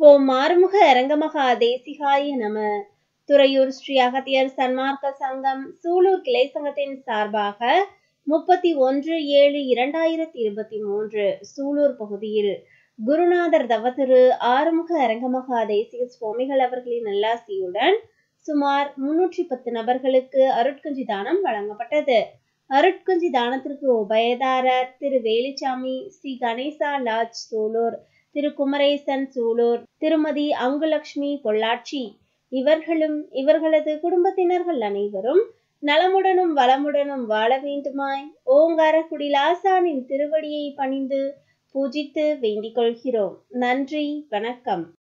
ஓம் ஆறுமுக அரங்கமகா தேசிகாய நம துறையூர் ஸ்ரீ அகத்தியர் சன்மார்க்க சங்கம் சூலூர் கிளை சங்கத்தின் சார்பாக முப்பத்தி ஒன்று ஏழு இரண்டாயிரத்தி இருபத்தி மூன்று சூலூர் பகுதியில் குருநாதர் தவத்திரு ஆறுமுக அரங்கமகா தேசிக சுவாமிகள் அவர்களின் நல்லாசியுடன் சுமார் முன்னூற்றி பத்து நபர்களுக்கு அருட்கஞ்சி தானம் வழங்கப்பட்டது அருட்கஞ்சி தானத்திற்கு உபயதாரர் திரு வேலுச்சாமி ஸ்ரீ கணேசா லாஜ் சூலூர் திரு குமரேசன் சூலூர் திருமதி அங்குலக்ஷ்மி பொள்ளாச்சி இவர்களும் இவர்களது குடும்பத்தினர்கள் அனைவரும் நலமுடனும் வளமுடனும் வாழ வேண்டுமாய் ஓங்கார குடிலாசானின் திருவடியை பணிந்து பூஜித்து வேண்டிக் கொள்கிறோம் நன்றி வணக்கம்